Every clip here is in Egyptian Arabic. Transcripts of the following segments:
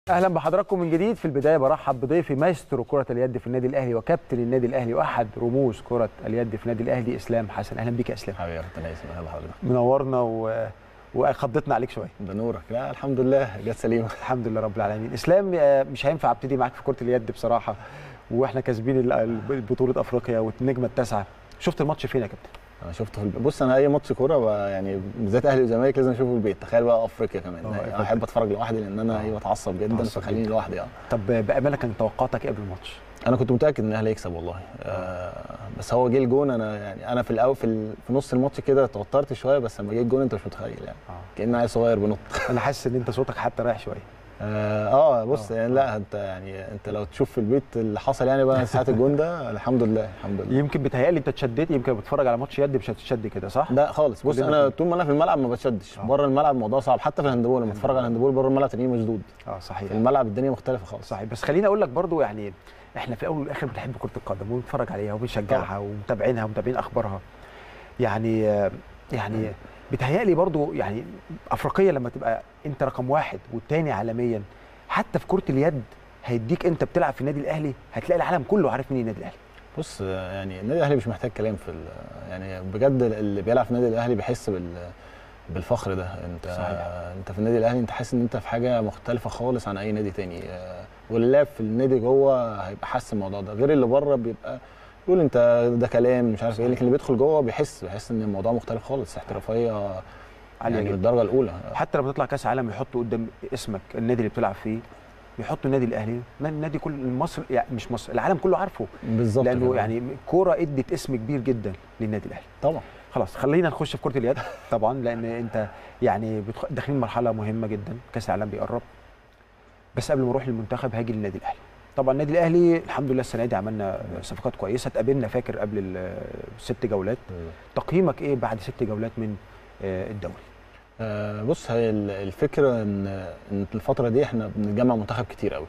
اهلا بحضراتكم من جديد في البدايه برحب بضيفي مايسترو كره اليد في النادي الاهلي وكابتن النادي الاهلي واحد رموز كره اليد في النادي الاهلي اسلام حسن اهلا بيك يا اسلام حبيبي ربنا يسلمك اهلا حضرتك منورنا و... وخضتنا عليك شويه ده نورك لا الحمد لله جت سليمه الحمد لله رب العالمين اسلام آه، مش هينفع ابتدي معاك في كره اليد بصراحه واحنا كاسبين ال- ال- بطوله افريقيا والنجمه التاسعه شفت الماتش فين يا كابتن انا شفته في البيت بص انا اي ماتش كوره ب- يعني بالذات اهلي وزمالك لازم اشوفه في البيت تخيل بقى افريقيا كمان آه، يعني أفريقيا. انا احب اتفرج لوحدي لان انا ايه بتعصب جدا بتعصب فخليني جداً. لوحدي اه طب بامانه كان توقعاتك إيه قبل الماتش انا كنت متاكد ان الاهلي هيكسب والله آه بس هو جه الجون انا يعني انا في الاول في, ال- في نص الماتش كده توترت شويه بس لما جه الجون انت مش متخيل يعني اه كان عيل صغير بنط انا حاسس ان انت صوتك حتى رايح شويه اه, آه بص آه. يعني لا انت يعني انت لو تشوف في البيت اللي حصل يعني بقى ساعه الجون ده الحمد لله الحمد لله يمكن بتهيألي انت اتشديت يمكن بتتفرج على ماتش يد مش هتتشد كده صح؟ لا خالص بص كلنا انا كده. طول ما انا في الملعب ما بتشدش آه. بره الملعب الموضوع صعب حتى في الهاندبول لما اتفرج على الهاندبول بره الملعب تلاقيني مشدود اه صحيح في الملعب الدنيا مختلفه خالص صحيح بس خليني اقول لك برضو يعني احنا في الاول والاخر بنحب كره القدم وبنتفرج عليها وبنشجعها ومتابعينها ومتابعين اخبارها يعني آه، يعني بتهيألي برضو يعني افريقيا لما تبقى انت رقم واحد والتاني عالميا حتى في كره اليد هيديك انت بتلعب في النادي الاهلي هتلاقي العالم كله عارف مين النادي الاهلي بص يعني النادي الاهلي مش محتاج كلام في ال- يعني بجد اللي بيلعب في النادي الاهلي بيحس بال بالفخر ده انت صحيح. انت في النادي الاهلي انت حاسس ان انت في حاجه مختلفه خالص عن اي نادي تاني آه، واللاعب في النادي جوه هيبقى حاسس الموضوع ده غير اللي بره بيبقى يقول انت ده كلام مش عارف ايه لكن اللي بيدخل جوه بيحس بيحس ان الموضوع مختلف خالص احترافيه عاليه يعني جدا الدرجه الاولى حتى لما تطلع كاس عالم يحطوا قدام اسمك النادي اللي بتلعب فيه يحطوا النادي الاهلي النادي كل مصر يعني مش مصر العالم كله عارفه بالظبط لانه كده. يعني كوره ادت اسم كبير جدا للنادي الاهلي طبعا خلاص خلينا نخش في كره اليد طبعا لان انت يعني بتخ- داخلين مرحله مهمه جدا كاس العالم بيقرب بس قبل ما اروح للمنتخب هاجي للنادي الاهلي طبعا النادي الاهلي الحمد لله السنه دي عملنا صفقات كويسه اتقابلنا فاكر قبل ال- الست جولات تقييمك ايه بعد ست جولات من آه، الدوري آه، بص هي ال- الفكره ان ان الفتره دي احنا بنجمع منتخب كتير قوي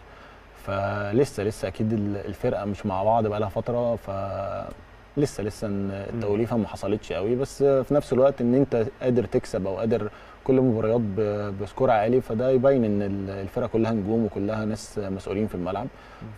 فلسه لسه اكيد ال- الفرقه مش مع بعض بقى لها فتره ف لسه لسه ان التوليفه ما حصلتش قوي بس في نفس الوقت ان انت قادر تكسب او قادر كل مباريات ب- بسكور عالي فده يبين ان ال- الفرقه كلها نجوم وكلها ناس مسؤولين في الملعب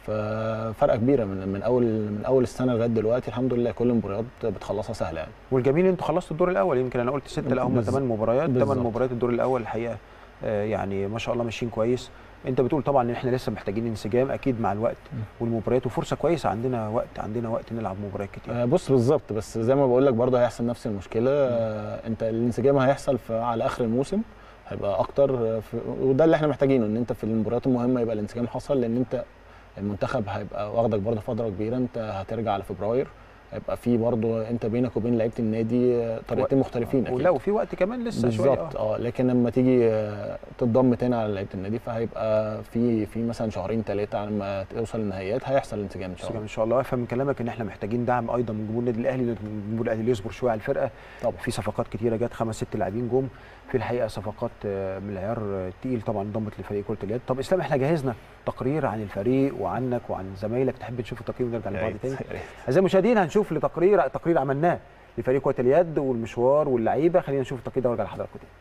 ففرقه كبيره من من اول من اول السنه لغايه دلوقتي الحمد لله كل المباريات بتخلصها سهله يعني والجميل ان انتوا خلصتوا الدور الاول يمكن انا قلت سته لا هم بالظبط. ثمان مباريات ثمان بالظبط. مباريات الدور الاول الحقيقه آه، يعني ما شاء الله ماشيين كويس انت بتقول طبعا ان احنا لسه محتاجين انسجام اكيد مع الوقت والمباريات وفرصه كويسه عندنا وقت عندنا وقت نلعب مباريات كتير آه، بص بالظبط بس زي ما بقول لك برضه هيحصل نفس المشكله آه، انت الانسجام هيحصل في على اخر الموسم هيبقى اكتر آه، في وده اللي احنا محتاجينه ان انت في المباريات المهمه يبقى الانسجام حصل لان انت المنتخب هيبقى واخدك برضه فتره كبيره انت هترجع على فبراير هيبقى في برضه انت بينك وبين لعيبه النادي آه، طريقتين مختلفين اكيد ولو في وقت كمان لسه شويه بالظبط آه. اه لكن لما تيجي آه، تتضم تاني على لعيبه النادي فهيبقى في في مثلا شهرين ثلاثه على ما توصل للنهائيات هيحصل انسجام ان شاء انسجام الله ان شاء الله افهم من كلامك ان احنا محتاجين دعم ايضا من جمهور النادي الاهلي لأن جمهور الاهلي يصبر شويه على الفرقه طبعا في صفقات كتيره جت خمس ست لاعبين جم في الحقيقه صفقات آه، من العيار آه، تقيل طبعا انضمت لفريق كره اليد طب اسلام احنا جهزنا تقرير عن الفريق وعنك وعن زمايلك تحب تشوف التقرير ونرجع يا لبعض ريت، تاني يا ريت. اعزائي المشاهدين هنشوف لتقرير تقرير عملناه لفريق كره اليد والمشوار واللعيبه خلينا نشوف التقرير ده وارجع لحضراتكم تاني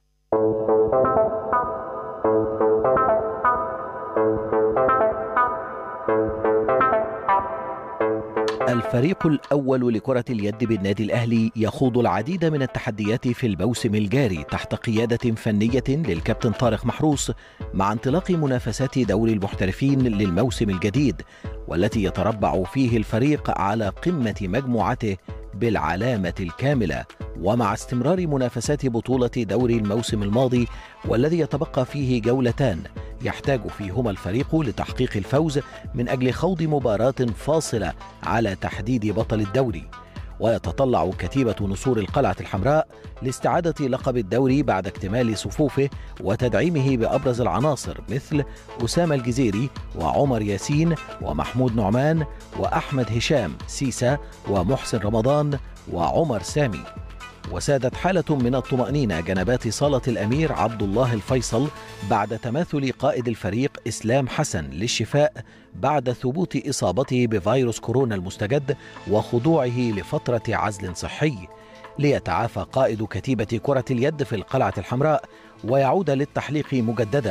الفريق الأول لكرة اليد بالنادي الأهلي يخوض العديد من التحديات في الموسم الجاري تحت قيادة فنية للكابتن طارق محروس مع انطلاق منافسات دوري المحترفين للموسم الجديد والتي يتربع فيه الفريق على قمة مجموعته بالعلامة الكاملة ومع استمرار منافسات بطولة دوري الموسم الماضي والذي يتبقى فيه جولتان يحتاج فيهما الفريق لتحقيق الفوز من أجل خوض مباراة فاصلة على تحديد بطل الدوري ويتطلع كتيبة نسور القلعة الحمراء لاستعادة لقب الدوري بعد اكتمال صفوفه وتدعيمه بأبرز العناصر مثل أسامة الجزيري وعمر ياسين ومحمود نعمان وأحمد هشام سيسا ومحسن رمضان وعمر سامي وسادت حالة من الطمأنينة جنبات صالة الأمير عبد الله الفيصل بعد تماثل قائد الفريق إسلام حسن للشفاء بعد ثبوت إصابته بفيروس كورونا المستجد وخضوعه لفترة عزل صحي ليتعافى قائد كتيبة كرة اليد في القلعة الحمراء ويعود للتحليق مجددا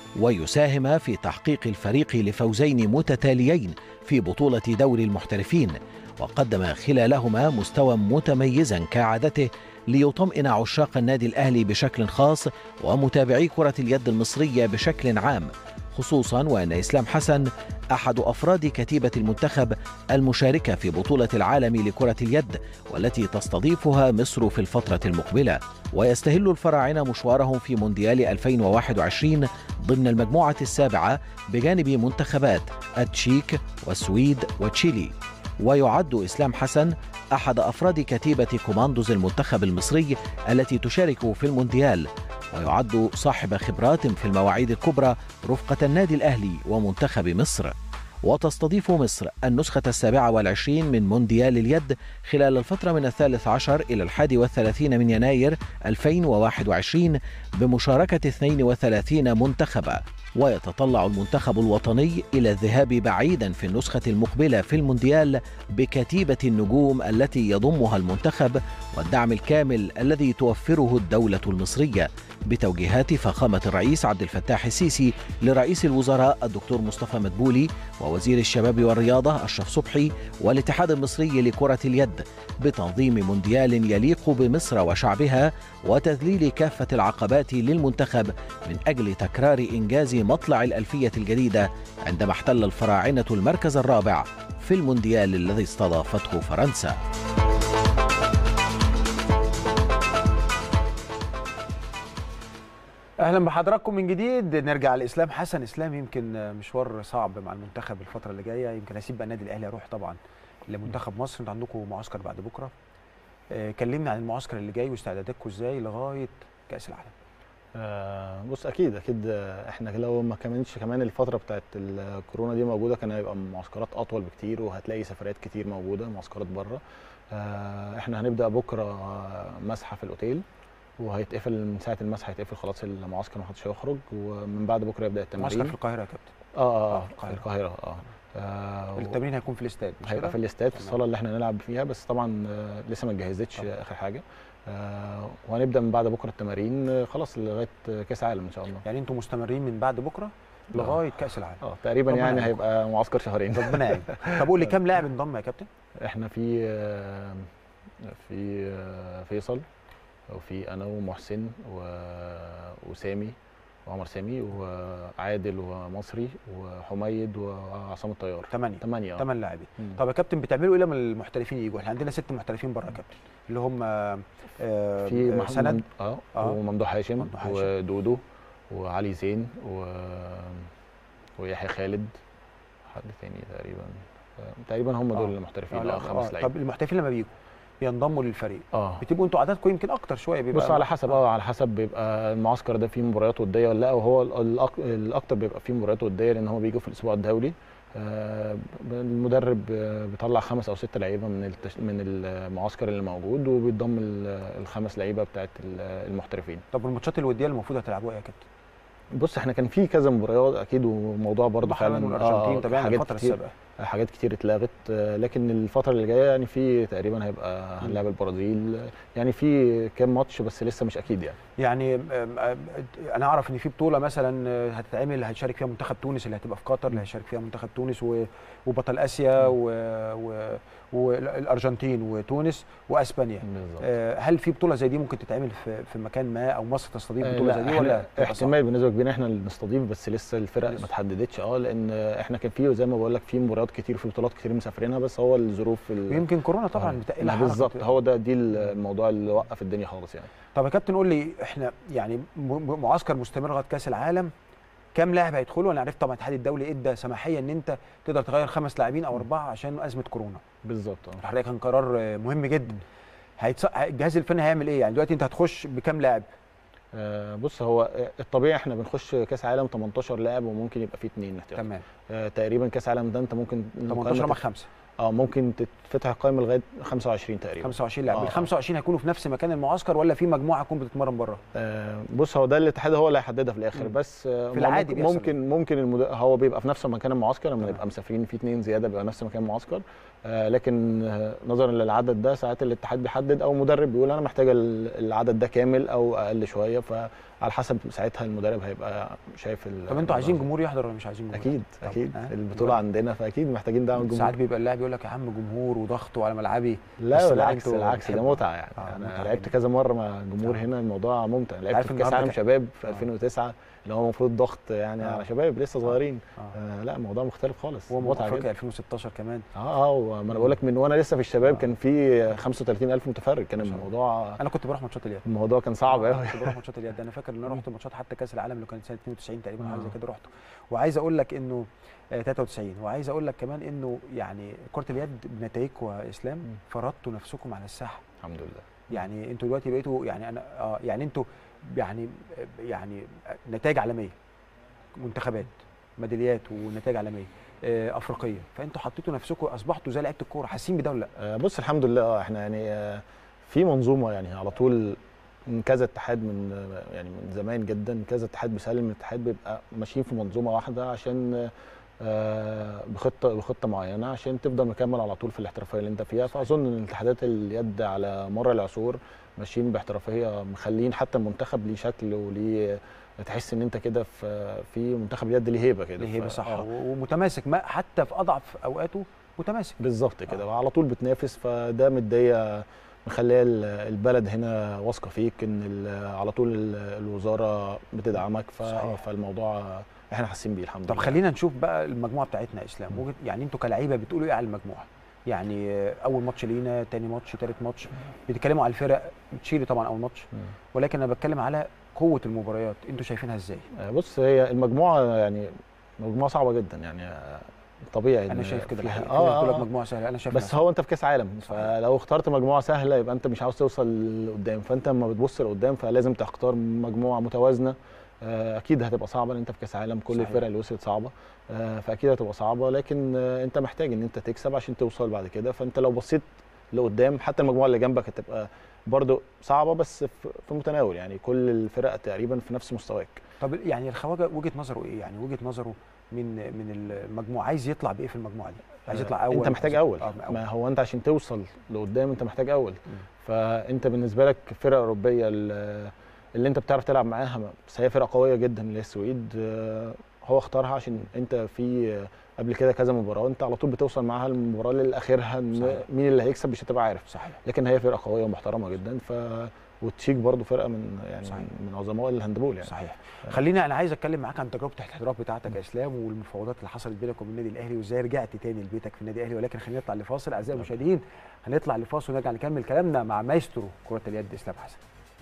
ويساهم في تحقيق الفريق لفوزين متتاليين في بطولة دوري المحترفين وقدم خلالهما مستوى متميزا كعادته ليطمئن عشاق النادي الأهلي بشكل خاص ومتابعي كرة اليد المصرية بشكل عام خصوصا وأن إسلام حسن أحد أفراد كتيبة المنتخب المشاركة في بطولة العالم لكرة اليد والتي تستضيفها مصر في الفترة المقبلة ويستهل الفراعنة مشوارهم في مونديال 2021 ضمن المجموعة السابعة بجانب منتخبات التشيك والسويد وتشيلي ويعد إسلام حسن أحد أفراد كتيبة كوماندوز المنتخب المصري التي تشارك في المونديال ويعد صاحب خبرات في المواعيد الكبرى رفقة النادي الأهلي ومنتخب مصر وتستضيف مصر النسخة السابعة والعشرين من مونديال اليد خلال الفترة من الثالث عشر إلى الحادي والثلاثين من يناير 2021 بمشاركة 32 منتخبا ويتطلع المنتخب الوطني إلى الذهاب بعيدا في النسخة المقبلة في المونديال بكتيبة النجوم التي يضمها المنتخب والدعم الكامل الذي توفره الدولة المصرية بتوجيهات فخامة الرئيس عبد الفتاح السيسي لرئيس الوزراء الدكتور مصطفى مدبولي ووزير الشباب والرياضة أشرف صبحي والاتحاد المصري لكرة اليد بتنظيم مونديال يليق بمصر وشعبها وتذليل كافة العقبات للمنتخب من أجل تكرار إنجاز مطلع الألفية الجديدة عندما احتل الفراعنة المركز الرابع في المونديال الذي استضافته فرنسا اهلا بحضراتكم من جديد نرجع لاسلام حسن اسلام يمكن مشوار صعب مع المنتخب الفتره اللي جايه يمكن هسيب بقى النادي الاهلي اروح طبعا لمنتخب مصر انتوا عندكم معسكر بعد بكره آه، كلمنا عن المعسكر اللي جاي واستعداداتكم ازاي لغايه كاس العالم آه بص اكيد اكيد آه، احنا لو ما كملتش كمان الفتره بتاعت الكورونا دي موجوده كان هيبقى معسكرات اطول بكتير وهتلاقي سفريات كتير موجوده معسكرات بره آه احنا هنبدا بكره آه، مسحه في الاوتيل وهيتقفل من ساعه المسح هيتقفل خلاص المعسكر ما حدش هيخرج ومن بعد بكره يبدا التمرين معسكر في القاهره يا كابتن اه اه, آه، آه في في القاهرة. القاهره اه, آه و- التمرين هيكون في الاستاد مش هيبقى كده؟ في الاستاد في تمام. الصاله اللي احنا هنلعب فيها بس طبعا آه، لسه ما اتجهزتش طبعا. اخر حاجه آه وهنبدا من بعد بكره التمارين آه، خلاص لغايه آه، كاس عالم ان شاء الله يعني انتوا مستمرين من بعد بكره لغايه كاس العالم اه تقريبا ربنا يعني يعينكم. هيبقى معسكر شهرين ربنا يعين طب قول لي كام لاعب انضم يا كابتن احنا في آه، في آه، فيصل وفي انا ومحسن و- وسامي وعمر سامي وعادل ومصري وحميد وعصام الطيار ثمانية ثمانية اه ثمان لاعبين مم. طب يا كابتن بتعملوا ايه لما المحترفين يجوا احنا عندنا ست محترفين بره يا كابتن اللي هم آه، في آه، محمد سند اه آه. وممدوح هاشم ممدوح هاشم. ودودو وعلي زين و... ويحيى خالد حد تاني تقريبا آه، تقريبا هم دول آه. المحترفين آه، اه لا، خمس آه، لعيبه طب المحترفين لما بيجوا بينضموا للفريق اه بتبقوا انتوا عددكم يمكن اكتر شويه بيبقى بص على حسب اه على حسب بيبقى المعسكر ده فيه مباريات وديه ولا لا وهو ال- الأك- الاكتر بيبقى فيه مباريات وديه لان هم بيجوا في الاسبوع الدولي آه، المدرب آه، بيطلع خمس او ست لعيبه من التش... من المعسكر اللي موجود وبيضم ال- الخمس لعيبه بتاعت ال- المحترفين طب والماتشات الوديه اللي المفروض هتلعبوها يا كابتن بص احنا كان في كذا مباريات اكيد وموضوع برضه البحرين فعلا والارجنتين آه، تابعنا حاجات الفتره كتير السابقه حاجات كتير اتلغت آه، لكن الفتره اللي جايه يعني في تقريبا هيبقى هنلعب البرازيل يعني في كام ماتش بس لسه مش اكيد يعني يعني آم، آم، انا اعرف ان في بطوله مثلا آه، هتتعمل هيشارك فيها منتخب تونس اللي هتبقى في قطر اللي هيشارك فيها منتخب تونس و- وبطل اسيا و- و- والارجنتين وتونس واسبانيا بالظبط آه، هل في بطوله زي دي ممكن تتعمل في في مكان ما او مصر تستضيف آه، بطوله لا، زي دي إحنا ولا تبقى صعب؟ احتمال بنسبه كبيره احنا اللي نستضيف بس لسه الفرق لسه. ما تحددتش اه لان احنا كان في زي ما بقول لك في مباريات كتير في بطولات كتير مسافرينها بس هو الظروف ال- ويمكن كورونا طبعا آه، متقلة لا، حركة- بالظبط هو ده دي الموضوع اللي وقف الدنيا خالص يعني طب يا كابتن قول لي احنا يعني م- م- معسكر مستمر لغايه كاس العالم كام لاعب هيدخلوا انا عرفت طبعا الاتحاد الدولي ادى سماحيه ان انت تقدر تغير خمس لاعبين او اربعه عشان ازمه كورونا بالظبط اه الحقيقه كان قرار آه، مهم جدا هيتص... الجهاز الفني هيعمل ايه يعني دلوقتي انت هتخش بكام لاعب آه، بص هو الطبيعي احنا بنخش كاس عالم 18 لاعب وممكن يبقى فيه اثنين احتياطي تمام آه، تقريبا كاس عالم ده انت ممكن 18 مع القائمة- خمسه اه ممكن تتفتح القائمه لغايه 25 تقريبا 25 لاعب آه، ال آه. 25 هيكونوا في نفس مكان المعسكر ولا في مجموعه تكون بتتمرن بره آه، بص هو ده الاتحاد هو اللي هيحددها في الاخر مم. بس آه، في العادي ممكن بيحصل ممكن ممكن المد... هو بيبقى في نفس مكان المعسكر لما تمام. نبقى مسافرين في اثنين زياده بيبقى نفس مكان المعسكر آه، لكن آه، نظرا للعدد ده ساعات الاتحاد بيحدد او مدرب بيقول انا محتاج ال- العدد ده كامل او اقل شويه على حسب ساعتها المدرب هيبقى شايف ال- طب انتوا عايزين الموضوع. جمهور يحضر ولا مش عايزين جمهور؟ اكيد طب، اكيد ها؟ البطوله عندنا فاكيد محتاجين دعم الجمهور ساعات بيبقى اللاعب يقول لك يا عم جمهور وضغط وعلى ملعبي بس لا لو بالعكس انتوا بالعكس ده بتحبوا- متعه يعني آه، انا متعة لعبت جدا. كذا مره مع الجمهور آه. هنا الموضوع ممتع لعبت عارف في كاس النهاردة عالم كان- شباب في آه. 2009 اللي هو المفروض ضغط يعني آه. على شباب لسه صغيرين آه. آه لا الموضوع مختلف خالص هو متعه افريقيا جدا 2016 كمان اه اه وما انا بقول لك من وانا لسه في الشباب آه. كان في 35000 متفرج كان ما شاء الله. الموضوع انا كنت بروح ماتشات اليد الموضوع كان صعب آه، قوي كنت بروح ماتشات اليد انا فاكر ان انا رحت ماتشات حتى كاس العالم اللي كانت سنه 92 تقريبا حاجه زي آه. كده رحت وعايز اقول لك انه آه، 93 وعايز اقول لك كمان انه يعني كره اليد بنتائجكم يا اسلام مم. فرضتوا نفسكم على الساحه الحمد لله يعني انتوا دلوقتي بقيتوا يعني انا اه يعني انتوا يعني يعني نتائج عالميه منتخبات ميداليات ونتائج عالميه آه، افريقيه فانتوا حطيتوا نفسكم اصبحتوا زي لعيبه الكوره حاسين بده ولا لا؟ آه، بص الحمد لله اه احنا يعني آه، في منظومه يعني على طول من كذا اتحاد من آه، يعني من زمان جدا كذا اتحاد بيسلم الاتحاد بيبقى ماشيين في منظومه واحده عشان آه، بخطه بخطه معينه عشان تفضل مكمل على طول في الاحترافيه اللي انت فيها فاظن ان اتحادات اليد على مر العصور ماشيين باحترافيه مخلين حتى المنتخب ليه شكل وليه تحس ان انت كده في في منتخب اليد ليه هيبه كده ليه هيبه ف- صح آه. ومتماسك ما حتى في اضعف اوقاته متماسك بالظبط كده آه. وعلى طول بتنافس فده مديه مخليه ال- البلد هنا واثقه فيك ان ال- على طول ال- الوزاره بتدعمك ف- صحيح. فالموضوع احنا حاسين بيه الحمد طب لله خلينا نشوف بقى المجموعه بتاعتنا يا اسلام مم. وجهة يعني انتوا كلعيبه بتقولوا ايه على المجموعه يعني آه، اول ماتش لينا تاني ماتش تالت ماتش بتتكلموا على الفرق تشيلي طبعا اول ماتش مم. ولكن انا بتكلم على قوه المباريات انتوا شايفينها ازاي آه، بص هي المجموعه يعني مجموعه صعبه جدا يعني آه، طبيعي انا إن شايف كده فيها- الحقيقه في اه, ناس بتقول لك آه, آه مجموعه سهله انا شايف بس هو انت في كاس عالم صحيح. فلو اخترت مجموعه سهله يبقى انت مش عاوز توصل لقدام فانت لما بتبص لقدام فلازم تختار مجموعه متوازنه آه، اكيد هتبقى صعبه لان انت في كاس عالم كل صحيح. الفرق اللي وصلت صعبه آه، فاكيد هتبقى صعبه لكن آه، انت محتاج ان انت تكسب عشان توصل بعد كده فانت لو بصيت لقدام حتى المجموعه اللي جنبك هتبقى برضو صعبه بس في في متناول يعني كل الفرق تقريبا في نفس مستواك طب يعني الخواجه وجهه نظره ايه يعني وجهه نظره من من المجموعه عايز يطلع بايه في المجموعه دي عايز يطلع اول انت محتاج عايز- اول آه، ما هو انت عشان توصل لقدام انت محتاج اول مم. فانت بالنسبه لك فرق اوروبيه ال- اللي انت بتعرف تلعب معاها بس هي فرقه قويه جدا اللي هي السويد آه، هو اختارها عشان انت في آه، قبل كده كذا مباراه انت على طول بتوصل معاها المباراه لاخرها إن صحيح. مين اللي هيكسب مش هتبقى عارف صحيح لكن هي فرقه قويه ومحترمه جدا ف والتشيك برضو فرقه من يعني صحيح. من عظماء الهاندبول يعني صحيح خلينا انا عايز اتكلم معاك عن تجربه الاحتراف بتاعتك يا اسلام والمفاوضات اللي حصلت بينك وبين النادي الاهلي وازاي رجعت تاني لبيتك في النادي الاهلي ولكن خلينا نطلع لفاصل اعزائي المشاهدين هنطلع لفاصل ونرجع نكمل كلامنا مع مايسترو كره اليد اسلام حسن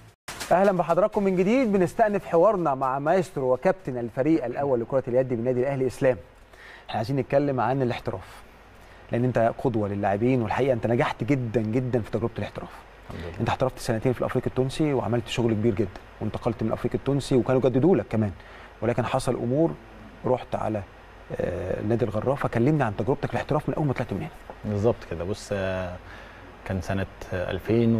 اهلا بحضراتكم من جديد بنستأنف حوارنا مع مايسترو وكابتن الفريق الاول لكره اليد بالنادي الاهلي اسلام احنا عايزين نتكلم عن الاحتراف لان انت قدوه للاعبين والحقيقه انت نجحت جدا جدا في تجربه الاحتراف الحمد لله انت احترفت سنتين في الافريقي التونسي وعملت شغل كبير جدا وانتقلت من الافريقي التونسي وكانوا جددوا لك كمان ولكن حصل امور رحت على آه، نادي الغرافه كلمني عن تجربتك في الاحتراف من اول ما طلعت من هنا بالظبط كده بص آه، كان سنة آه،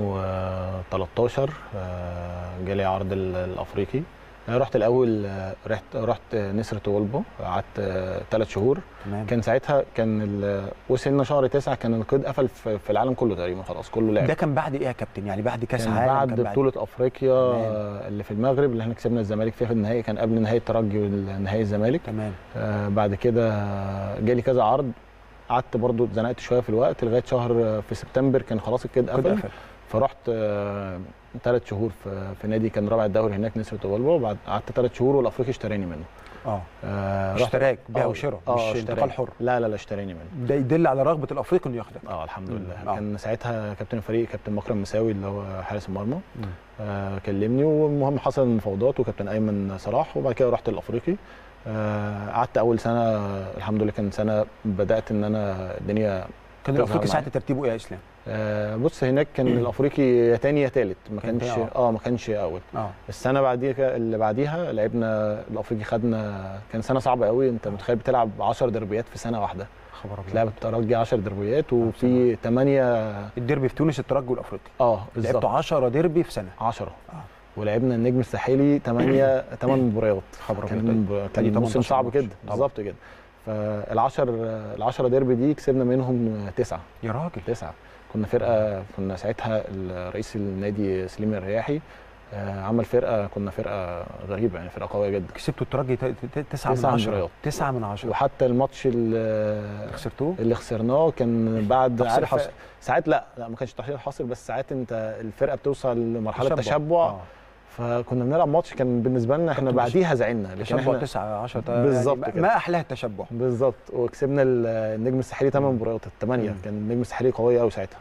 2013 آه، جالي عرض ال- الأفريقي آه، رحت الأول آه، رحت رحت نسر تولبو قعدت ثلاث شهور تمام كان ساعتها كان ال- وصلنا شهر تسعة كان القيد قفل في في العالم كله تقريبا خلاص كله لعب ده كان بعد ايه يا كابتن يعني بعد كاس كان عالم بعد كان بطولة أفريقيا تمام. آه، اللي في المغرب اللي احنا كسبنا الزمالك فيها في النهائي كان قبل نهائي الترجي ونهائي الزمالك تمام آه، بعد كده جالي كذا عرض قعدت برضو اتزنقت شويه في الوقت لغايه شهر آه، في سبتمبر كان خلاص الكيد كده قفل قفل فرحت ثلاث شهور في, في نادي كان رابع الدوري هناك نسر توالبو وبعد قعدت ثلاث شهور والافريقي اشتراني منه اه آه رحت- اشتراك بيع آه، وشراء آه، مش اشتراني. انتقال حر لا لا لا اشتراني منه ده يدل على رغبه الافريقي انه ياخدك اه الحمد مم. لله آه. كان ساعتها كابتن الفريق كابتن مكرم مساوي اللي هو حارس المرمى مم. آه كلمني والمهم حصل المفاوضات وكابتن ايمن صلاح وبعد كده رحت الافريقي آه، قعدت اول سنه الحمد لله كان سنه بدات ان انا الدنيا كان تظهر الافريقي معايا. ساعتها ترتيبه ايه يا اسلام؟ آه، بص هناك كان الافريقي يا تاني يا تالت ما كان كانش تاني، اه ما كانش اول اه السنه بعديها اللي بعديها لعبنا الافريقي خدنا كان سنه صعبه قوي انت متخيل بتلعب 10 دربيات في سنه واحده خبر ابيض تلعب الترجي 10 دربيات وفي 8 الديربي في تونس الترجي والافريقي اه بالظبط لعبتوا 10 ديربي في سنه 10 آه. ولعبنا النجم الساحلي 8 8 مباريات خبر أبيض. كان كان تاني موسم 18 صعب ماتش. كده طبعا. بالظبط كده فال10 ال10 ديربي دي كسبنا منهم تسعه يا راجل تسعه كنا فرقه كنا ساعتها رئيس النادي سليم الرياحي آه، عمل فرقه كنا فرقه غريبه يعني فرقه قويه جدا كسبتوا الترجي ت- ت- تسعة من تسعة عشرة مباريات. تسعة من عشرة وحتى الماتش اللي خسرتوه اللي خسرناه كان بعد تحصيل عارف حاصل. ساعات لا لا ما كانش تحصيل حاصل بس ساعات انت الفرقه بتوصل لمرحله تشبع. تشبع آه. فكنا بنلعب ماتش كان بالنسبه لنا احنا كنتوا بعديها زعلنا لكن تشبع احنا 9 10 بالظبط يعني كده. ما احلاها التشبع بالظبط وكسبنا ال- النجم الساحلي 8 مم. مباريات الثمانيه مم. كان النجم الساحلي قوي قوي ساعتها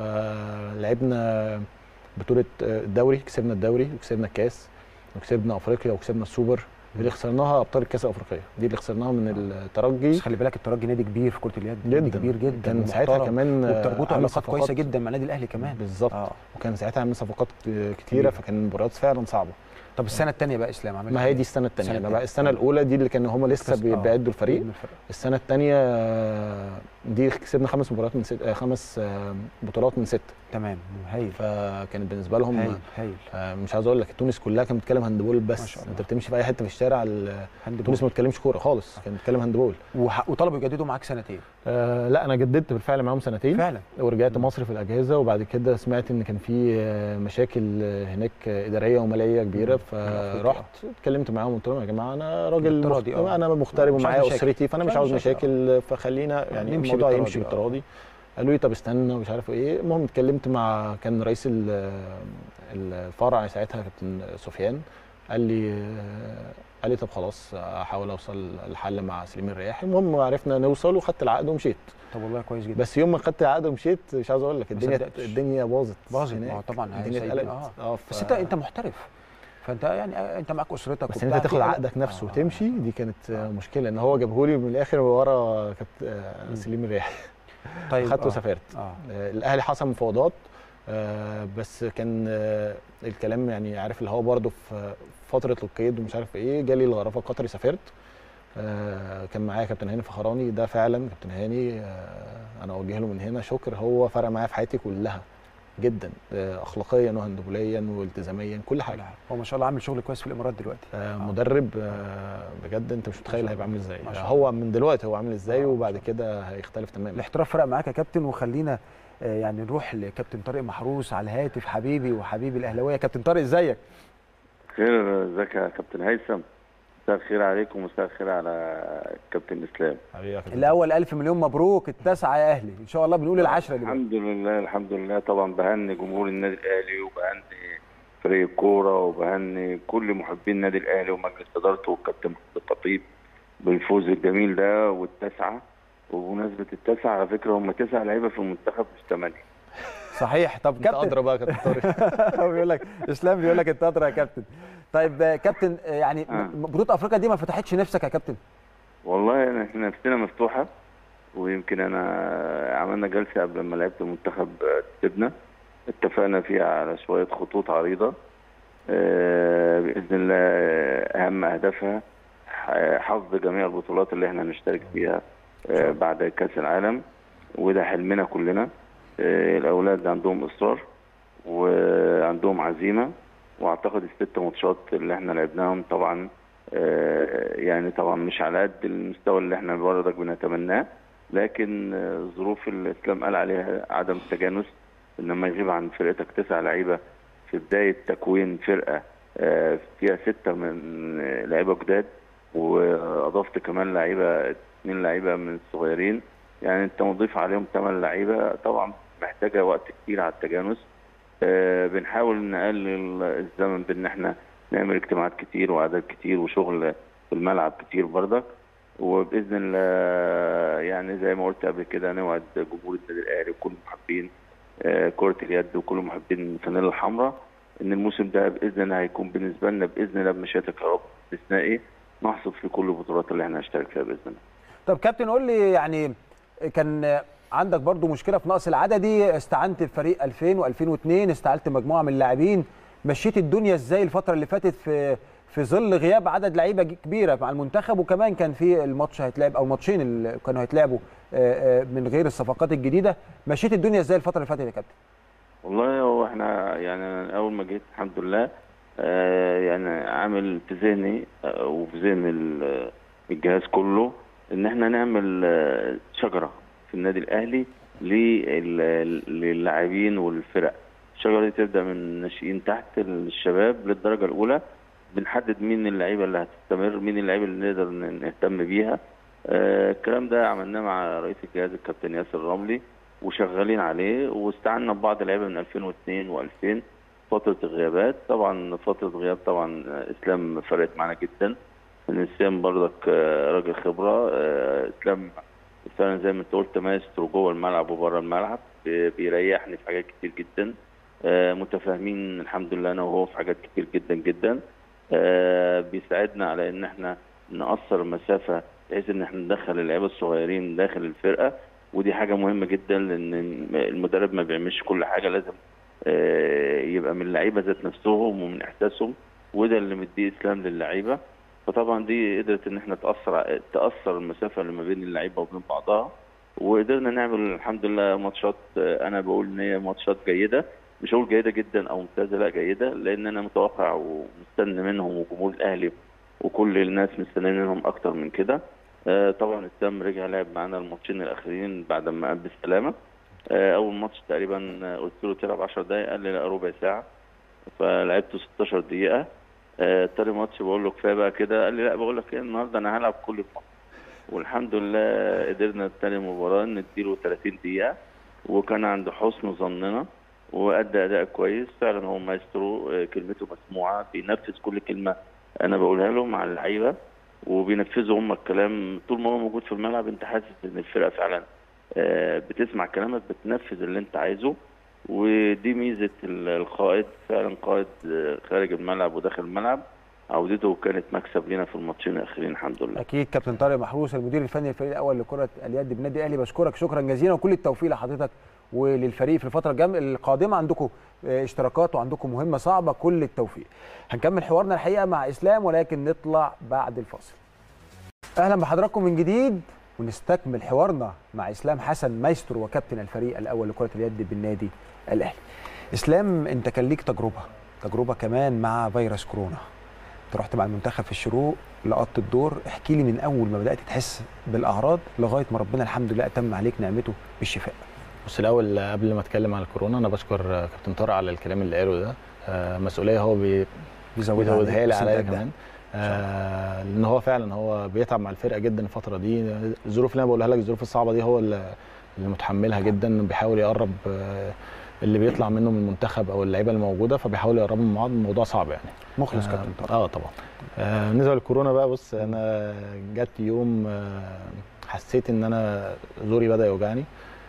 فلعبنا بطوله الدوري كسبنا الدوري وكسبنا الكاس وكسبنا افريقيا وكسبنا السوبر اللي خسرناها ابطال الكاس الافريقيه دي اللي خسرناها من الترجي بس خلي بالك الترجي نادي كبير في كره اليد نادي جدا كبير جدا كان ساعتها ومحترم. كمان وبتربطوا عامل علاقات كويسه صفقات جدا مع النادي الاهلي كمان بالظبط اه وكان ساعتها عامل صفقات كتيره كبيرة. فكان المباريات فعلا صعبه طب السنه الثانيه بقى اسلام عملت ما إيه؟ هي دي السنه الثانيه السنة انا بقى التانية. السنه الاولى دي اللي كانوا هم لسه كاس- بي- آه. بيعدوا الفريق من الفرق. السنه الثانيه دي كسبنا خمس مباريات من ست آه، خمس آه، بطولات من ست تمام هايل فكانت بالنسبه لهم هايل هايل آه، مش عاوز اقول لك تونس كلها كانت بتتكلم هاندبول ما بس شاء الله. انت بتمشي في اي حته في الشارع ال- هاند تونس ما بتتكلمش كوره خالص كانت بتتكلم هاندبول وح- وطلبوا يجددوا معاك سنتين آه لا انا جددت بالفعل معاهم سنتين فعلا ورجعت مصر في الاجازه وبعد كده سمعت ان كان في آه، مشاكل آه، هناك آه، اداريه وماليه كبيره فرحت اتكلمت معاهم قلت لهم يا جماعه انا راجل بالتراضي، مخ... آه. انا مغترب مش عاوز ومعايا مشاكل. اسرتي فانا مش مش عاوز عاوز مشاكل، مشاكل فخلينا يعني نمشي الموضوع بالتراضي، يمشي آه. بالتراضي قالوا لي طب استنى ومش عارف ايه المهم اتكلمت مع كان رئيس ال- الفرع ساعتها كابتن سفيان قال لي قال لي طب خلاص احاول اوصل لحل مع سليم الرياحي المهم عرفنا نوصل وخدت العقد ومشيت طب والله كويس جدا بس يوم ما خدت العقد ومشيت مش عاوز اقول لك ما الدنيا صدقتش. الدنيا باظت باظت هناك. ما هو طبعا الدنيا هي- اتقلبت اه اه ف... بس انت انت محترف فانت يعني انت معاك اسرتك بس وبتاع، انت تاخد في- عقدك نفسه آه. وتمشي دي كانت آه. مشكله ان هو جابهولي من الاخر ورا كابتن مم. سليم الرياحي طيب خدته آه. وسافرت اه آه، الاهلي حصل مفاوضات آه، بس كان آه، الكلام يعني عارف اللي هو برضه في فتره القيد ومش عارف ايه جالي الغرفه القطري سافرت آه، كان معايا كابتن هاني فخراني ده فعلا كابتن هاني آه، انا اوجه له من هنا شكر هو فرق معايا في حياتي كلها جدا آه، اخلاقيا وهندبوليا والتزاميا كل حاجه هو ما شاء الله عامل شغل كويس في الامارات دلوقتي آه، مدرب آه، بجد انت مش متخيل شاء هيبقى الله. عامل ازاي ما شاء هو من دلوقتي هو عامل ازاي آه، ما وبعد شاء كده هيختلف تماما الاحتراف فرق معاك يا كابتن وخلينا آه، يعني نروح لكابتن طارق محروس على الهاتف حبيبي وحبيبي الاهلاويه كابتن طارق ازيك خير ازيك يا كابتن هيثم مساء الخير عليكم ومساء الخير على كابتن اسلام حبيبي يا كابتن. الاول الف مليون مبروك التاسعه يا اهلي ان شاء الله بنقول العشره دلوقتي الحمد لله الحمد لله طبعا بهني جمهور النادي الاهلي وبهني فريق الكوره وبهني كل محبين النادي الاهلي ومجلس ادارته والكابتن محمود الخطيب بالفوز الجميل ده والتاسعه وبمناسبه التاسعه على فكره هم تسع لعيبه في المنتخب مش ثمانيه صحيح طب انت كابتن ادرى بقى يا كابتن طارق هو بيقول لك اسلام بيقول لك انت ادرى يا كابتن طيب آه، كابتن آه، يعني آه. بطوله افريقيا دي ما فتحتش نفسك يا كابتن والله احنا نفسنا مفتوحه ويمكن انا عملنا جلسه قبل ما لعبت المنتخب آه، كسبنا اتفقنا فيها على شويه خطوط عريضه آه، باذن الله آه، اهم اهدافها ح- حفظ جميع البطولات اللي احنا هنشترك فيها آه، بعد كاس العالم وده حلمنا كلنا آه، الاولاد عندهم اصرار وعندهم عزيمه واعتقد الست ماتشات اللي احنا لعبناهم طبعا آه، يعني طبعا مش على قد المستوى اللي احنا برضك بنتمناه لكن آه، ظروف الاسلام قال عليها عدم التجانس انما يغيب عن فرقتك تسع لعيبه في بدايه تكوين فرقه آه، فيها سته من آه، لعيبه جداد واضفت كمان لعيبه اثنين لعيبه من الصغيرين يعني انت مضيف عليهم ثمان لعيبه طبعا محتاجه وقت كتير على التجانس آه، بنحاول نقلل الزمن بان احنا نعمل اجتماعات كتير وعدد كتير وشغل في الملعب كتير برضك وباذن الله يعني زي ما قلت قبل كده نوعد جمهور النادي الاهلي وكل محبين آه، كره اليد وكل محبين الفانيلا الحمراء ان الموسم ده باذن الله هيكون بالنسبه لنا باذن الله بمشيئتك يا رب استثنائي نحصد في كل البطولات اللي احنا هنشترك فيها باذن الله طب كابتن قول لي يعني كان عندك برضو مشكله في نقص العددي استعنت بفريق 2000 و2002 استعلت مجموعه من اللاعبين مشيت الدنيا ازاي الفتره اللي فاتت في في ظل غياب عدد لعيبه كبيره مع المنتخب وكمان كان في الماتش هيتلعب او ماتشين اللي كانوا هيتلعبوا آه، آه، من غير الصفقات الجديده مشيت الدنيا ازاي الفتره اللي فاتت يا كابتن والله هو احنا يعني اول ما جيت الحمد لله آه، يعني عامل في ذهني آه، وفي ذهن ال- الجهاز كله ان احنا نعمل آه، شجره في النادي الاهلي لل- للاعبين والفرق الشجره دي تبدا من الناشئين تحت الشباب للدرجه الاولى بنحدد مين اللعيبه اللي هتستمر مين اللعيبه اللي نقدر ن- نهتم بيها آه، الكلام ده عملناه مع رئيس الجهاز الكابتن ياسر رملي وشغالين عليه واستعنا ببعض اللعيبه من 2002 و2000 فتره الغيابات طبعا فتره غياب طبعا آه، اسلام فرقت معانا جدا ان اسلام برضك آه، راجل خبره آه، اسلام فعلا زي ما انت قلت مايسترو جوه الملعب وبره الملعب بي- بيريحني في حاجات كتير جدا آه، متفاهمين الحمد لله انا وهو في حاجات كتير جدا جدا آه، بيساعدنا على ان احنا نقصر المسافه بحيث ان احنا ندخل اللعيبه الصغيرين داخل الفرقه ودي حاجه مهمه جدا لان المدرب ما بيعملش كل حاجه لازم آه، يبقى من اللعيبه ذات نفسهم ومن احساسهم وده اللي مديه اسلام للعيبه فطبعا دي قدرت ان احنا تاثر تاثر المسافه اللي ما بين اللعيبه وبين بعضها وقدرنا نعمل الحمد لله ماتشات آه، انا بقول ان هي ماتشات جيده مش هقول جيده جدا او ممتازه لا جيده لان انا متوقع ومستني منهم وجمهور الاهلي وكل الناس مستنيين منهم اكتر من كده آه، طبعا اسلام رجع لعب معانا الماتشين الاخرين بعد ما قام بالسلامه آه، اول ماتش تقريبا آه، قلت له تلعب 10 دقايق قال لي لا ربع ساعه فلعبته 16 دقيقه آه، تاني ماتش بقول له كفايه بقى كده قال لي لا بقول لك ايه النهارده انا هلعب كل الماتش والحمد لله قدرنا تاني مباراه نديله 30 دقيقه وكان عند حسن ظننا وادى اداء كويس فعلا هو مايسترو آه، كلمته مسموعه بينفذ كل كلمه انا بقولها له مع اللعيبه وبينفذوا هم الكلام طول ما هو موجود في الملعب انت حاسس ان الفرقه فعلا آه، بتسمع كلامك بتنفذ اللي انت عايزه ودي ميزه ال- القائد فعلا قائد آه، خارج الملعب وداخل الملعب عودته كانت مكسب لنا في الماتشين الاخيرين الحمد لله اكيد كابتن طارق محروس المدير الفني للفريق الاول لكره اليد بالنادي الاهلي بشكرك شكرا جزيلا وكل التوفيق لحضرتك وللفريق في الفتره الجام- القادمه عندكم آه، اشتراكات وعندكم مهمه صعبه كل التوفيق هنكمل حوارنا الحقيقه مع اسلام ولكن نطلع بعد الفاصل اهلا بحضراتكم من جديد ونستكمل حوارنا مع اسلام حسن مايسترو وكابتن الفريق الاول لكره اليد بالنادي الاهلي اسلام انت كان ليك تجربه تجربه كمان مع فيروس كورونا انت رحت مع المنتخب في الشروق لقطت الدور احكي لي من اول ما بدات تحس بالاعراض لغايه ما ربنا الحمد لله اتم عليك نعمته بالشفاء بص الاول قبل ما اتكلم على الكورونا انا بشكر كابتن طارق على الكلام اللي قاله ده آه، مسؤوليه هو بي- بيزودها بيزودها لي بس عليا انت قدها. كمان آه لان هو فعلا هو بيتعب مع الفرقه جدا الفتره دي الظروف اللي انا بقولها لك الظروف الصعبه دي هو اللي اللي متحملها جدا بيحاول يقرب آه اللي بيطلع منه من المنتخب او اللعيبه اللي موجوده فبيحاولوا يقربوا من بعض الموضوع صعب يعني مخلص آه، كابتن طارق اه طبعا آه بالنسبه للكورونا بقى بص انا جت يوم آه حسيت ان انا زوري بدا يوجعني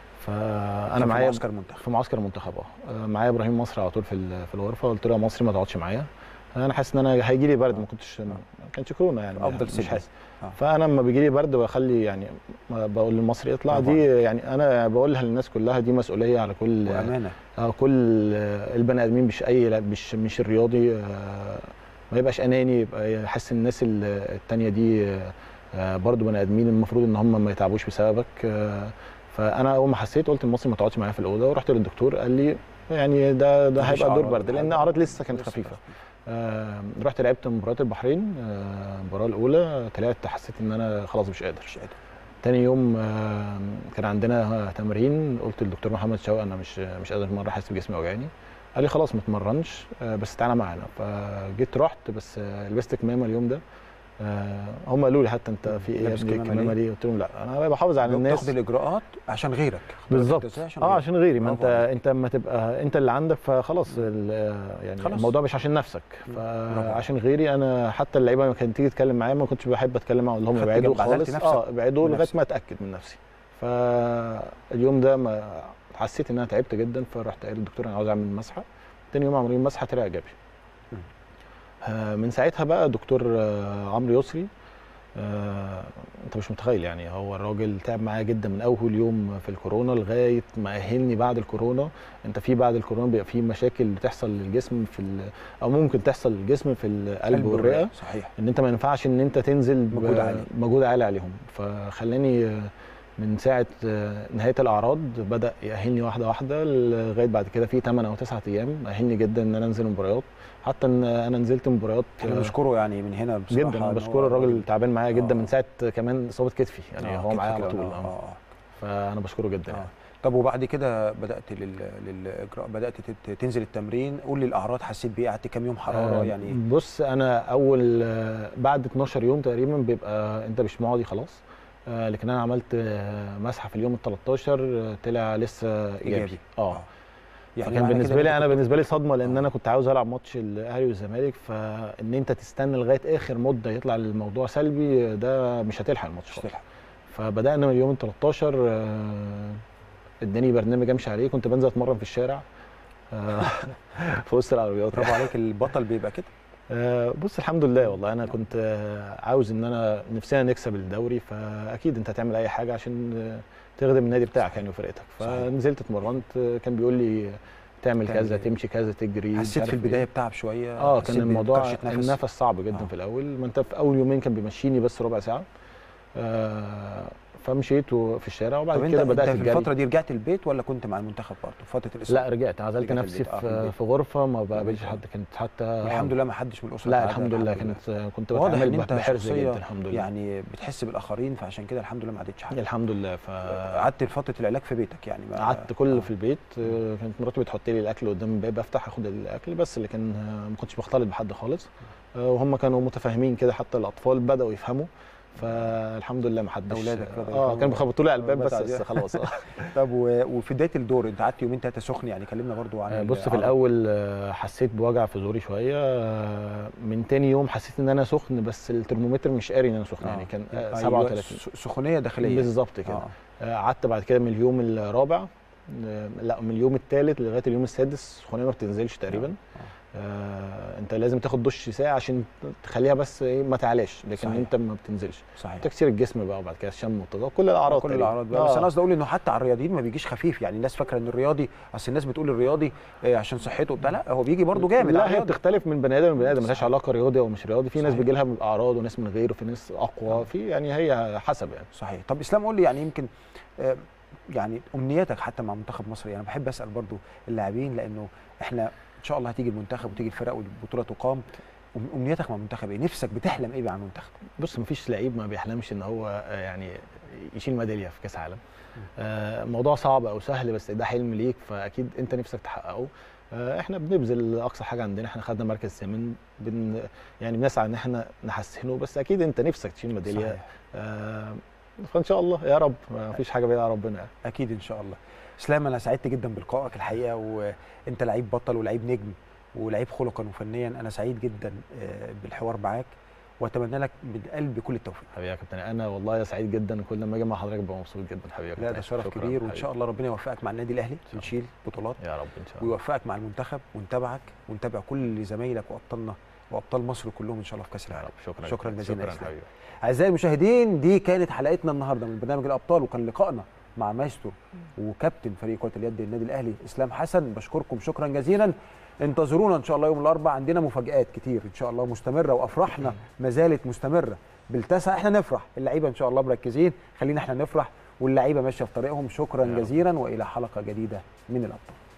فانا كان في معايا معسكر منتخب في معسكر المنتخب اه آه، معايا ابراهيم مصري على طول في ال- في الغرفه قلت له يا مصري ما تقعدش معايا انا حاسس ان انا هيجي لي برد ما كنتش ما كانش كورونا يعني أفضل مش سن. حاسس آه. فانا لما بيجي لي برد بخلي يعني ما بقول للمصري اطلع طبعاً. دي يعني انا بقولها للناس كلها دي مسؤوليه على كل وامانه اه كل آه، البني ادمين مش اي لا مش مش الرياضي آه، ما يبقاش اناني يبقى يحس الناس ال- التانية دي آه، آه، برضو بني ادمين المفروض ان هم ما يتعبوش بسببك آه، فانا اول ما حسيت قلت المصري ما تقعدش معايا في الاوضه ورحت للدكتور قال لي يعني ده ده مفيش هيبقى دور أعراض برد لان حاجة. اعراض لسه كانت لسه خفيفه آه، رحت لعبت مباراه البحرين آه، المباراه الاولى طلعت حسيت ان انا خلاص مش قادر مش قادر تاني يوم آه، كان عندنا تمرين قلت للدكتور محمد شوقي انا مش مش قادر مره حاسس بجسمي وجعني قال لي خلاص ما تمرنش آه، بس تعالى معانا فجيت رحت بس آه، لبست كمامه اليوم ده آه، هم قالوا لي حتى انت في ايه يا لابس ابني كمامة الكمامه ليه؟ دي قلت لهم لا انا بحافظ على الناس تاخد الاجراءات عشان غيرك بالظبط إزاي؟ عشان اه غيرك. عشان غيري ما انت برافو عليك. انت اما تبقى انت اللي عندك فخلاص ال- يعني خلاص. الموضوع مش عشان نفسك برافو عليك. فعشان غيري انا حتى اللعيبه لما كانت تيجي تتكلم معايا ما كنتش بحب اتكلم معاهم اللي هم خدت ابعدوا جنب، عزلت خالص نفسك اه ابعدوا لغايه بنفسك. ما اتاكد من نفسي فاليوم ده ما حسيت ان انا تعبت جدا فرحت قايل للدكتور انا عاوز اعمل مسحه تاني يوم عملوا لي مسحه طلع ايجابي مم. آه، من ساعتها بقى دكتور آه، عمرو يسري آه، انت مش متخيل يعني هو الراجل تعب معايا جدا من اول يوم في الكورونا لغايه ما اهلني بعد الكورونا انت في بعد الكورونا بيبقى في مشاكل بتحصل للجسم في ال- او ممكن تحصل للجسم في القلب والرئه صحيح ان انت ما ينفعش ان انت تنزل ب- مجهود عالي. مجهود عالي عليهم فخلاني آه، من ساعه آه، نهايه الاعراض بدا يأهلني واحده واحده لغايه بعد كده في 8 او 9 ايام أهلني جدا ان انا انزل مباريات حتى ان انا نزلت مباريات احنا آه، بنشكره يعني من هنا بصراحه جدا إن انا هو بشكر الراجل تعبان معايا جدا آه. من ساعه كمان اصابه كتفي يعني آه، هو كتفك معايا على لو- طول آه، آه. آه. فانا بشكره جدا آه. يعني. طب وبعد كده بدات لل... للاجراء بدات تت- تنزل التمرين قول لي الاعراض حسيت بايه قعدت كام يوم حراره آه، يعني بص انا اول آه، بعد 12 يوم تقريبا بيبقى انت مش معدي خلاص آه، لكن انا عملت آه، مسحه في اليوم ال 13 آه، طلع لسه إيجابي. ايجابي اه يعني فكان معنى بالنسبه كده لي إن انا أنت بالنسبه لي صدمه لان آه. انا كنت عاوز العب ماتش الاهلي والزمالك فان انت تستنى لغايه اخر مده يطلع الموضوع سلبي ده مش هتلحق الماتش مش خالص. تلحق. فبدانا من اليوم ال 13 آه، اداني برنامج امشي عليه كنت بنزل اتمرن في الشارع آه، في وسط العربيات برافو عليك البطل بيبقى كده آه، بص الحمد لله والله انا كنت آه، عاوز ان انا نفسنا نكسب الدوري فاكيد انت هتعمل اي حاجه عشان آه، تخدم النادي بتاعك يعني وفرقتك صحيح. فنزلت اتمرنت آه، كان بيقول لي تعمل تعمل كذا إيه؟ تمشي كذا تجري مش حسيت عارف في إيه. البدايه بتعب شويه اه حسيت كان الموضوع بكرشة نفس. النفس صعب جدا آه. في الاول ما انت في اول يومين كان بيمشيني بس ربع ساعه آه فمشيت في الشارع طب وبعد انت كده انت بدات في الجري الفتره دي رجعت البيت ولا كنت مع المنتخب برضه فتره الاصابه لا رجعت عزلت رجعت نفسي البيت. آه، في في البيت. في غرفه ما بقابلش البيت. حد كانت حتى الحمد لله ما حدش من الاسره لا اتعدى، الحمد لله كانت كنت واضح ان بتعامل انت بحرص شخصيه جدا الحمد لله يعني بتحس بالاخرين فعشان كده الحمد لله ما عدتش حاجه الحمد لله ف قعدت فتره العلاج في بيتك يعني ما قعدت كل آه. في البيت آه، كانت مراتي بتحط لي الاكل قدام الباب افتح اخد الاكل بس لكن آه، ما كنتش بختلط بحد خالص آه، وهم كانوا متفاهمين كده حتى الاطفال بداوا يفهموا فالحمد لله ما حدش أولادك بدأوا اه يفهموا. كانوا بيخبطوا لي على الباب بس بس, عادي. بس خلاص آه. طب و- وفي بدايه الدور انت قعدت يومين ثلاثه سخن يعني كلمنا برضو عن آه، ال- بص في الأعراض. الاول آه، حسيت بوجع في زوري شويه آه، من تاني يوم حسيت ان انا سخن بس الترمومتر مش قاري ان انا سخن يعني كان آه، أيوة، 37 س- سخونيه داخليه بالظبط كده آه. آه، قعدت بعد كده من اليوم الرابع آه، لا من اليوم الثالث لغايه اليوم السادس السخونيه ما بتنزلش تقريبا آه انت لازم تاخد دش ساعه عشان تخليها بس ايه ما تعلاش لكن صحيح. انت ما بتنزلش صحيح تكسير الجسم بقى وبعد كده الشم والتضاد كل الاعراض كل تقريباً. الاعراض بقى بس آه. انا قصدي اقول انه حتى على الرياضيين ما بيجيش خفيف يعني الناس فاكره ان الرياضي اصل الناس بتقول الرياضي آه، عشان صحته وبتاع لا هو بيجي برضه جامد على لا هي الرياضي. بتختلف من بني ادم لبني ادم ملهاش صحيح. علاقه رياضي او مش رياضي في ناس صحيح. بيجي لها اعراض وناس من غيره في ناس اقوى في يعني هي حسب يعني صحيح طب اسلام قول لي يعني يمكن آه، يعني امنياتك حتى مع منتخب مصر يعني بحب اسال برضو اللاعبين لانه احنا ان شاء الله هتيجي المنتخب وتيجي الفرق والبطوله تقام أم- امنياتك مع المنتخب ايه نفسك بتحلم ايه مع المنتخب بص مفيش لعيب ما بيحلمش ان هو آه، يعني يشيل ميداليه في كاس عالم آه، الموضوع صعب او سهل بس ده حلم ليك فاكيد انت نفسك تحققه آه، احنا بنبذل اقصى حاجه عندنا احنا خدنا مركز ثامن بن يعني بنسعى ان احنا نحسنه بس اكيد انت نفسك تشيل ميداليه صحيح. آه، فان شاء الله يا رب ما فيش حاجه بعيده عن ربنا يعني. اكيد ان شاء الله اسلام انا سعدت جدا بلقائك الحقيقه وانت لعيب بطل ولعيب نجم ولعيب خلقا وفنيا انا سعيد جدا آه، بالحوار معاك واتمنى لك من قلبي كل التوفيق حبيبي يا كابتن انا والله سعيد جدا كل ما اجي مع حضرتك ببقى مبسوط جدا حبيبي يا لا كابتن ده شرف شكراً كبير وان حبيبي. شاء الله ربنا يوفقك مع النادي الاهلي الله. ونشيل بطولات يا رب ان شاء الله ويوفقك مع المنتخب ونتابعك ونتابع كل زمايلك وابطالنا وابطال مصر كلهم ان شاء الله في كاس يا العالم رب شكرا شكراً جداً. جزيلاً يا شكرا إسلام. حبيبي اعزائي المشاهدين دي كانت حلقتنا النهارده من برنامج الابطال وكان لقائنا مع مايسترو وكابتن فريق كره اليد النادي الاهلي اسلام حسن بشكركم شكرا جزيلا انتظرونا ان شاء الله يوم الاربعاء عندنا مفاجات كتير ان شاء الله مستمره وافراحنا ما زالت مستمره بالتسع احنا نفرح اللعيبه ان شاء الله مركزين خلينا احنا نفرح واللعيبه ماشيه في طريقهم شكرا يا رب. جزيلا والى حلقه جديده من الابطال